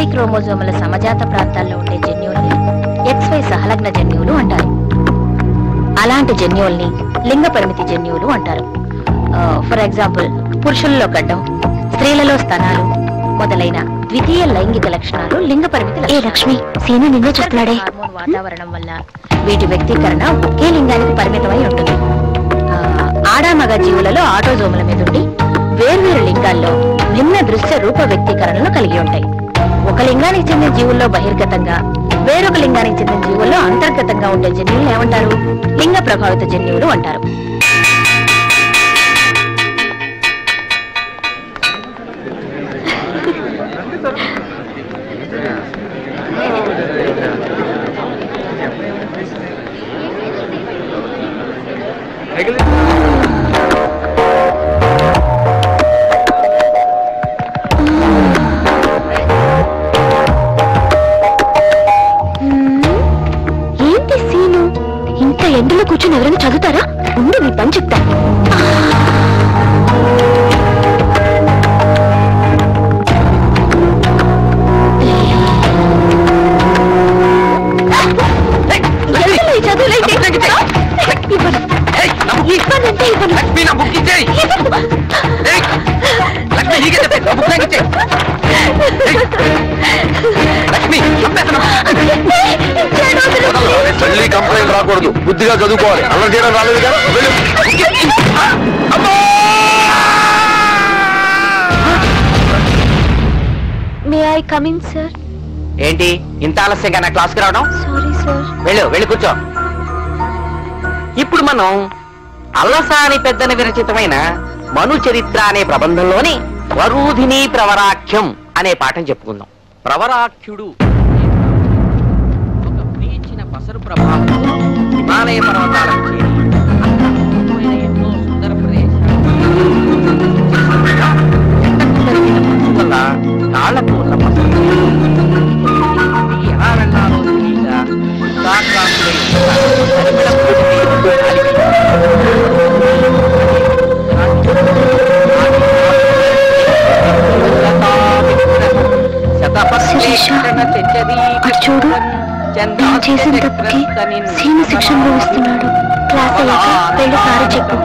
XY క్రోమోజోముల సమజాత ప్రాంతాల్లో ఉండే జన్యువుల్ని XY సహలగ్న జన్యువులు అంటారు అలాంటి జన్యువుల్ని లింగ పరిమితి జన్యువులు అంటారు ఫర్ ఎగ్జాంపుల్ పురుషులలో గడ్డం స్త్రీలలో స్తనాలు మొదలైన ద్వితీయ లైంగిక లక్షణాలు లింగ పరిమితి ఏ లక్ష్మి సీను నిన్నే చూస్తున్నాడే హార్మోన్ వాతావరణం వల్ల వీటి వ్యక్తీకరణ ఒకే లింగానికి పరిమితమై ఉంటుంది ఆ, ఆడ మగ జీవులలో ఆటోజోముల మీద ఉండి వేర్వేరు లింగాల్లో భిన్న దృశ్య రూప వ్యక్తీకరణలు కలిగి ఉంటాయి ఒక లింగానికి చెందిన జీవుల్లో బహిర్గతంగా వేరొక లింగానికి చెందిన జీవుల్లో అంతర్గతంగా ఉండే జన్యువులు ఏమంటారు లింగ ప్రభావిత జన్యువులు అంటారు ఏంటి సీను ఇంత ఎండలో కూర్చొని ఎవరైనా చదువుతారా ఉండి నీ పని చెప్తా ఎండలో ఈ చదువులేంటి? ఇవ్వను. ఇవ్వనంటే ఇవ్వను. లక్ష్మి నా బుక్ ఇచ్చేయి లక్ష్మి నీకే చెప్పేది నా బుక్ నాకు ఇచ్చేయి ఏయ్, లక్ష్మి చంపేస్తున్నా మళ్ళీ కంప్లైంట్ రాకూడదు బుద్ధిగా చదువుకోవాలి అలా చేయడం రాలేదు కదా వెళ్ళు. అమ్మో! మే ఐ కమిన్ సార్ ఏంటి ఇంత ఆలస్యంగా నా క్లాస్కి రావడం సారీ సార్ వెళ్ళు వెళ్ళి కూర్చో ఇప్పుడు మనం అల్లసాని పెద్దని విరచితమైన మను చరిత్ర అనే ప్రబంధంలోని వరూధిని ప్రవరాఖ్యం అనే పాఠం చెప్పుకుందాం ప్రవరాఖ్యుడు ఒక ప్రీచిన పసరు ప్రభావంతో హిమాలయ పర్వతాలకు చేరి అక్కడ అద్భుతమైన ఎన్నో సుందర ప్రదేశాలు ఎండకు తరిగిన మంచు వల్ల కాళ్లకు ఉన్న పసరు ఇది ఎలా వెళ్ళాలో తెలియక ఉత్సాహకాంతులై పరిమళ పూరితై గాలికి శిరీష, అటు చూడు నేను చేసిన తప్పుకి సీను శిక్ష అనుభవిస్తున్నాడు క్లాస్ అయ్యాక వెళ్ళి సారీ చెప్పు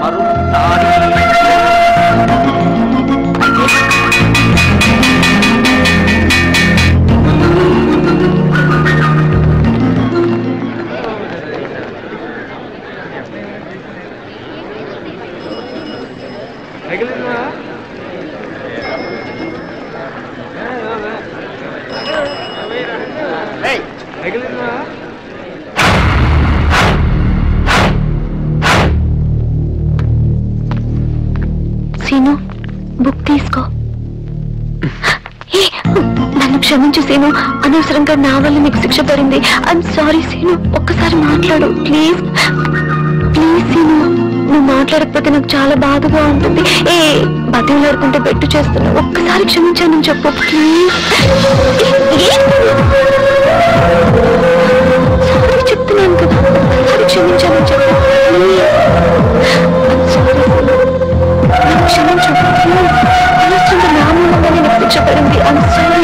సీను బుక్ తీసుకో ఏ, నన్ను క్షమించు సీను అనవసరంగా నా వల్ల నీకు శిక్ష పడింది ఐఎమ్ సారీ సీను ఒక్కసారి మాట్లాడు ప్లీజ్ ప్లీజ్ సీను నువ్వు మాట్లాడకపోతే నాకు చాలా బాధగా ఉంటుంది ఏ బతిలాడుకుంటే బెట్టు చేస్తున్నా ఒక్కసారి క్షమించానని చెప్పు ప్లీజ్ సారీ చెప్తున్నాను కదా ఒక్కసారి క్షమించానని చెప్పు ప్లీజ్ సారీ సీను నన్ను క్షమించు ప్లీజ్ అనవసరంగా నా మూలంగా నేను శిక్ష పడింది ఐఎమ్ సారీ